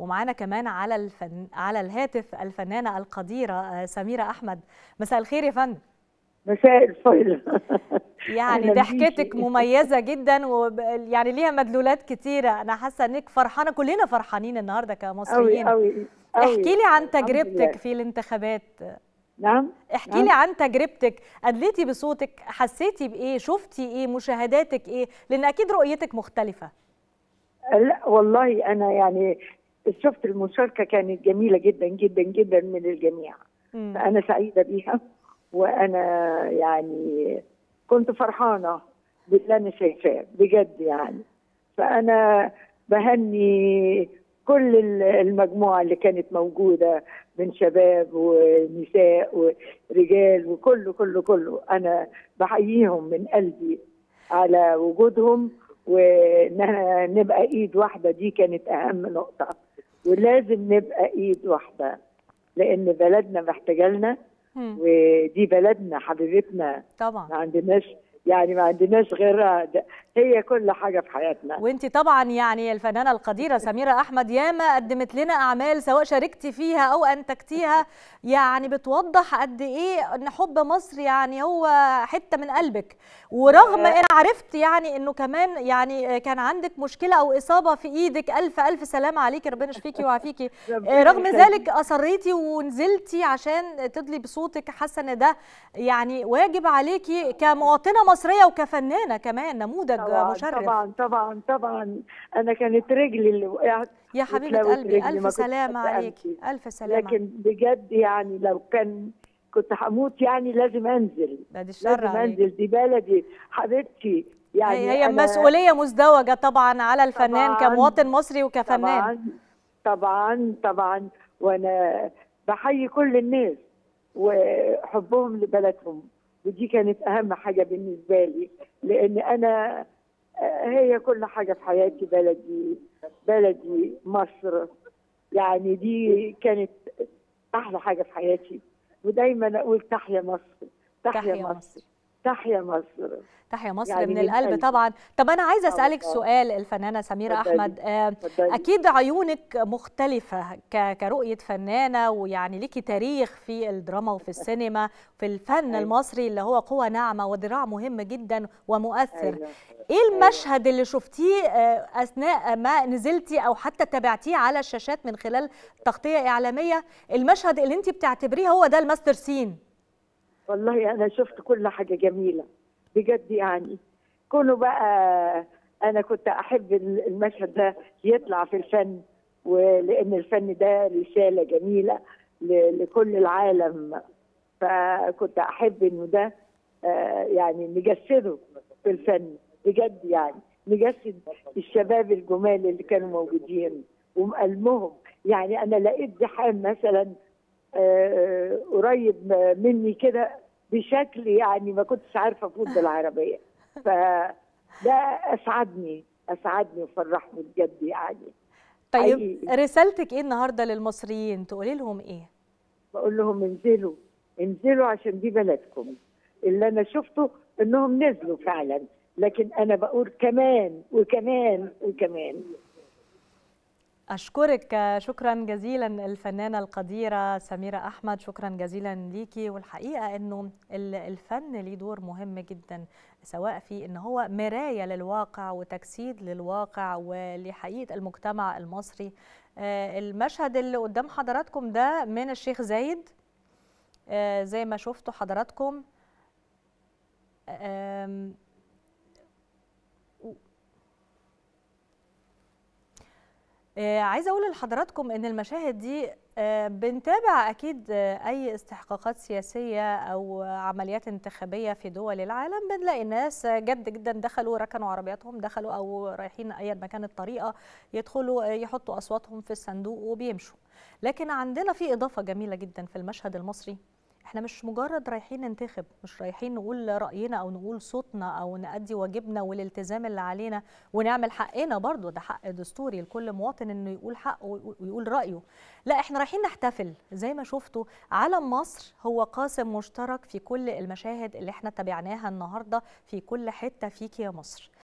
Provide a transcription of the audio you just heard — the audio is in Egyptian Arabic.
ومعانا كمان على الفن على الهاتف الفنانه القديره سميره احمد مساء الخير يا فندم مساء الفل يعني أهلاً ضحكتك بيكي. مميزه جدا ويعني ليها مدلولات كتيره انا حاسه انك فرحانه كلنا فرحانين النهارده قوي كمصريين قوي احكي لي عن الحمد تجربتك لله. في الانتخابات نعم احكي نعم. لي عن تجربتك ادليتي بصوتك حسيتي بايه شفتي ايه مشاهداتك ايه لان اكيد رؤيتك مختلفه لا والله انا يعني شفت المشاركه كانت جميله جدا جدا جدا من الجميع مم. فانا سعيده بيها وانا يعني كنت فرحانه باللي انا شايفاه بجد يعني فانا بهني كل ال- المجموعه اللي كانت موجوده من شباب ونساء ورجال وكله كله كله انا بحييهم من قلبي على وجودهم وانها نبقى ايد واحده دي كانت اهم نقطه ولازم نبقى ايد واحده لان بلدنا محتاجه لنا مم. ودي بلدنا حبيبتنا ما طبعا عندناش يعني ما عندناش غيرها ده- هي كل حاجه في حياتنا وانت طبعا يعني الفنانه القديره سميره احمد ياما قدمت لنا اعمال سواء شاركتي فيها او انتجتيها يعني بتوضح قد ايه ان حب مصر يعني هو حته من قلبك ورغم ان عرفت يعني انه كمان يعني كان عندك مشكله او اصابه في ايدك الف الف سلامه عليكي ربنا يشفيكي ويعافيكي ربنا رغم يخليك. ذلك اصريتي ونزلتي عشان تدلي بصوتك حاسه ان ده يعني واجب عليكي كمواطنه مصريه وكفنانه كمان نموذج طبعا مشرف طبعا طبعا طبعا انا كانت رجلي اللي وقعت يا حبيبة وتلوت قلبي رجلي، ما ألف كنتش سلامة قادرة عليكي أمشي. ألف سلامة لكن بجد يعني لو كان كنت هموت يعني لازم انزل بعد الشر لازم عليك انزل دي بلدي حبيبتي يعني هي, هي أنا- مسؤولية مزدوجة طبعا على الفنان طبعاً. كمواطن مصري وكفنان طبعا طبعا طبعا وانا بحيي كل الناس وحبهم لبلدهم ودي كانت اهم حاجه بالنسبه لي لان انا آه، هي كل حاجه في حياتي بلدي بلدي مصر يعني دي كانت احلى حاجه في حياتي ودايما اقول تحيا مصر تحيا تحيا مصر مصر تحيا مصر تحيا مصر يعني من من القلب قلبي. طبعا طب أنا عايزة طبعاً. أسألك سؤال الفنانة سميرة اتفضلي. أحمد آه، اتفضلي. أكيد عيونك مختلفة ك- كرؤية فنانة ويعني ليكي تاريخ في الدراما وفي السينما في الفن أيوة. المصري اللي هو قوة ناعمة وذراع مهم جدا ومؤثر أيوة. ايه المشهد اللي شفتيه آه، اثناء ما نزلتي او حتى تابعتيه على الشاشات من خلال تغطيه اعلاميه المشهد اللي انت بتعتبريه هو ده الماستر سين والله انا شفت كل حاجه جميله بجد يعني كونه بقى انا كنت احب المشهد ده يطلع في الفن ولان الفن ده رساله جميله ل- لكل العالم فكنت احب انه ده آه، يعني نجسده في الفن بجد يعني نجسد الشباب الجمال اللي كانوا موجودين ومقلمهم يعني انا لقيت زحام مثلا آه، قريب مني كده بشكل يعني ما كنتش عارفه افوت بالعربيه فده اسعدني اسعدني وفرحني بجد يعني طيب حقيقي. رسالتك ايه النهارده للمصريين تقولي لهم ايه بقول لهم انزلوا انزلوا عشان دي بلدكم اللي انا شفته انهم نزلوا فعلا لكن انا بقول كمان وكمان وكمان اشكرك شكرا جزيلا الفنانه القديره سميره احمد شكرا جزيلا ليكي والحقيقه انه ال- الفن ليه دور مهم جدا سواء في ان هو مرايه للواقع وتجسيد للواقع ولحقيقه المجتمع المصري آه، المشهد اللي قدام حضراتكم ده من الشيخ زايد آه، زي ما شفتوا حضراتكم آم، آه، عايزه اقول لحضراتكم ان المشاهد دي آه، بنتابع اكيد آه، اي استحقاقات سياسيه او عمليات انتخابيه في دول العالم بنلاقي ناس آه، جد جدا دخلوا ركنوا عربياتهم دخلوا او رايحين ايا ما كانت الطريقه يدخلوا آه، يحطوا اصواتهم في الصندوق وبيمشوا لكن عندنا في اضافه جميله جدا في المشهد المصري احنا مش مجرد رايحين ننتخب مش رايحين نقول رأينا او نقول صوتنا او نأدي واجبنا والالتزام اللي علينا ونعمل حقنا برضو ده حق دستوري لكل مواطن انه يقول حقه ويقول رأيه لا احنا رايحين نحتفل زي ما شفتوا علم مصر هو قاسم مشترك في كل المشاهد اللي احنا تابعناها النهارده في كل حتة فيك يا مصر